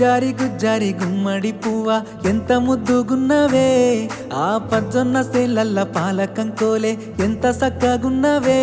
గుజ్జారి గుజ్జారి గుమ్మడి పువ్వ ఎంత ముద్దుగున్నవే ఆ పజ్జొన్న సేలల్ల పాలకం కోలే ఎంత సక్కగున్నవే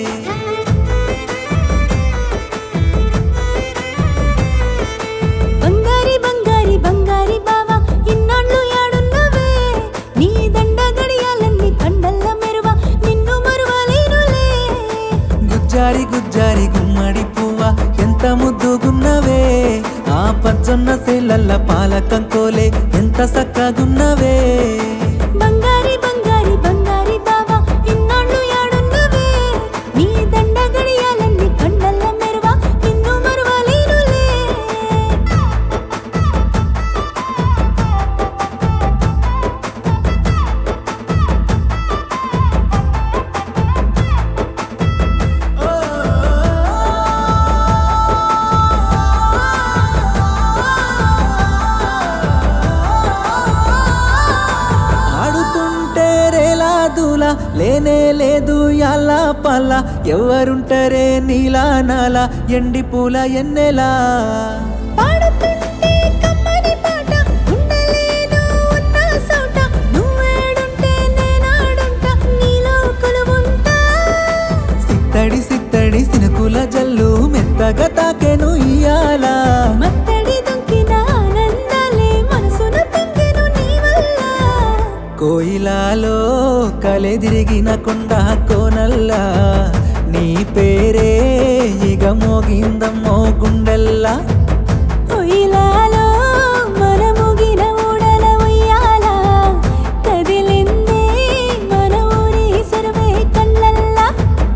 బంగారి బంగారి బంగారి బావా ఇన్నాళ్ళు యాడున్నవే నీ దండ గడియాలన్నీ కండల్ల మెరువ నిన్ను మరువలేనులే గుజ్జారి గుజ్జారి గుమ్మడి పువ్వ ఎంత ముద్దుగున్నవే ఆ పజ్జొన్న సేలల్ల పాలకం కోలే ఎంత సక్కగున్నవే బంగారి బంగారి బంగారి బావా ఇన్నాళ్ళు యాడున్నవే నీ దండ గడియాలన్నీ కండల్ల మెరువ నిన్ను మరువలేనులే ఆడుతుంటే రేలా దూలా లేనే లేదు యాలా పల్ల ఎవరుంటరే నీలా నాలా ఎండి పూల ఎన్నెలా పాడుతుంటే కమ్మని పాట ఉండలేను ఉన్న సోట నువ్వేడుంటే నేనాడుంటా నీలో కొలువుంటా సిత్తడి సిత్తడి సినుకుల జల్లు మెత్తగా తాకెను ఇయాల మత్తడి దొంకిన ఆనందాలే మనసున పొంగెను నీ వల్ల కోయిలాలో కలెదిరిగిన కొండ కోనల్లా నీ పేరే ఇగ మోగిందమ్మో గుండెల్లా ఉయ్యాలలో మనముగిన ఊడల ఉయ్యాల కదిలిందే మన ఊరి సర్వే కళ్ళల్లా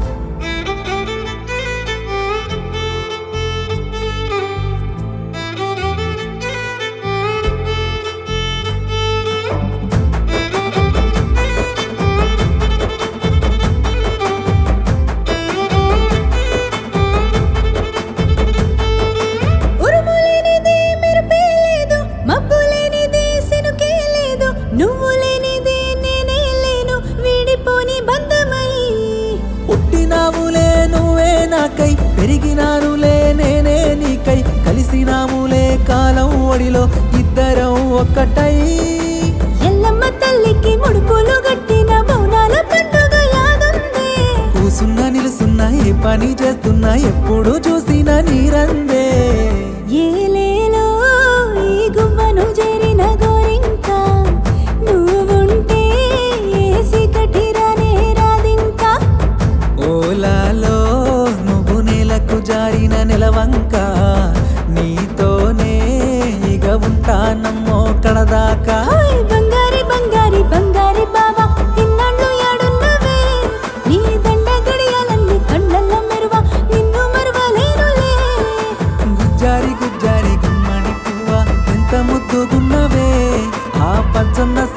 ఉరుము లేనిది మెరుపే లేదు మబ్బు లేనిది సెనుకే లేదు నువ్వు లేనిది నేనే లేను వీడిపోని బంధమై పుట్టినాములే నువ్వే నాకై పెరిగినానులే నేనే నీకై కలిసినాములే కాలం ఒడిలో ఇద్దరం ఒక్కటై ఎల్లమ్మ తల్లికి ముడుపులు గట్టిన బౌనాల పండుగ యాదుందే కూసున్నా నిలుసున్నా ఏ పని చేస్తున్నా ఎప్పుడు చూసినా నీరందే ఏలేలో ఈ గువ్వను చేరిన గోరింక నువ్వుంటే ఏసి కఠిరానే రాదింకా ఓలాలో నువ్వు నెలకు జారిన నెలవంక నీతోనే ఇక ఉంటానమ్మో కడదాకా ఓయ్ బంగారి బంగారి బంగారి బావా ఇన్నాళ్ళు యాడున్నవే నీ దండ గడియాలన్నీ కళ్ళల్ల మెరువ నిన్ను మరువలేనులే గుజ్జారి గుజ్జారి గుమ్మడి పువ్వ ఎంత ముద్దుగున్నవే ఆ పచ్చన్న